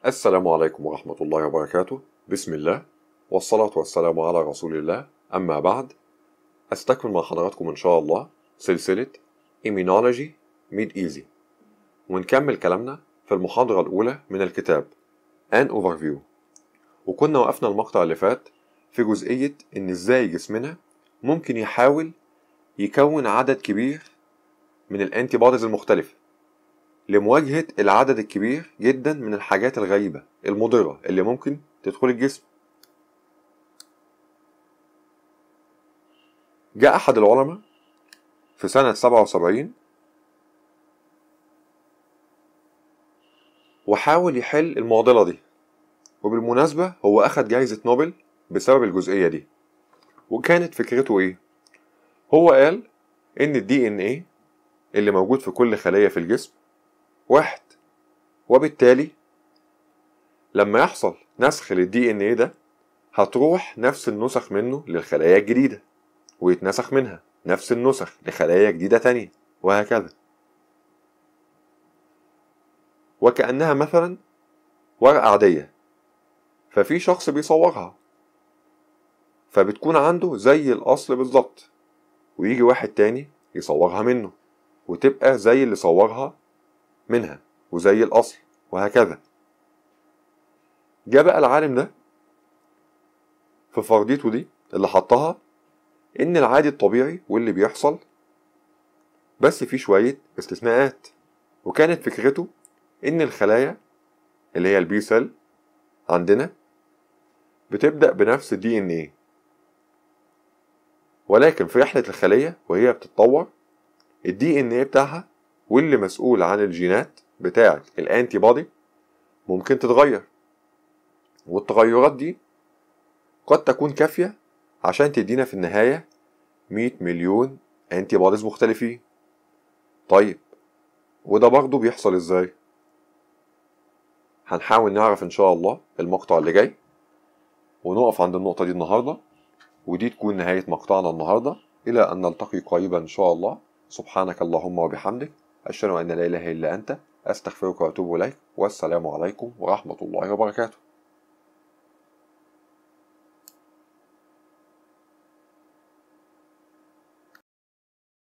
السلام عليكم ورحمة الله وبركاته بسم الله والصلاة والسلام على رسول الله أما بعد أستكمل مع حضراتكم إن شاء الله سلسلة Immunology Made Easy ونكمل كلامنا في المحاضرة الأولى من الكتاب An Overview وكنا وقفنا المقطع اللي فات في جزئية إن إزاي جسمنا ممكن يحاول يكون عدد كبير من الأنتي بوديز المختلفة لمواجهة العدد الكبير جدا من الحاجات الغريبة المضرة اللي ممكن تدخل الجسم جاء أحد العلماء في سنة 77 وحاول يحل المعضلة دي وبالمناسبة هو أخد جايزة نوبل بسبب الجزئية دي وكانت فكرته إيه؟ هو قال إن الدي إن إيه اللي موجود في كل خلية في الجسم واحد وبالتالي لما يحصل نسخ للدي ان ايه ده هتروح نفس النسخ منه للخلايا الجديدة ويتنسخ منها نفس النسخ لخلايا جديدة تانية وهكذا وكأنها مثلا ورقة عادية ففي شخص بيصورها فبتكون عنده زي الأصل بالظبط ويجي واحد تاني يصورها منه وتبقى زي اللي صورها منها وزي الأصل وهكذا جاء بقى العالم ده في فرضيته دي اللي حطها إن العادي الطبيعي واللي بيحصل بس في شوية استثناءات وكانت فكرته إن الخلايا اللي هي البي سيل عندنا بتبدأ بنفس الدي إن إيه ولكن في رحلة الخلية وهي بتتطور الدي إن إيه بتاعها واللي مسؤول عن الجينات بتاعة الانتي بودي ممكن تتغير والتغيرات دي قد تكون كافية عشان تدينا في النهاية 100 مليون انتي بوديز مختلفين طيب وده برضه بيحصل ازاي هنحاول نعرف ان شاء الله المقطع اللي جاي ونقف عند النقطة دي النهاردة ودي تكون نهاية مقطعنا النهاردة إلى أن نلتقي قريبا إن شاء الله سبحانك اللهم وبحمدك أشهد أن لا إله إلا أنت أستغفرك وأتوب إليك والسلام عليكم ورحمة الله وبركاته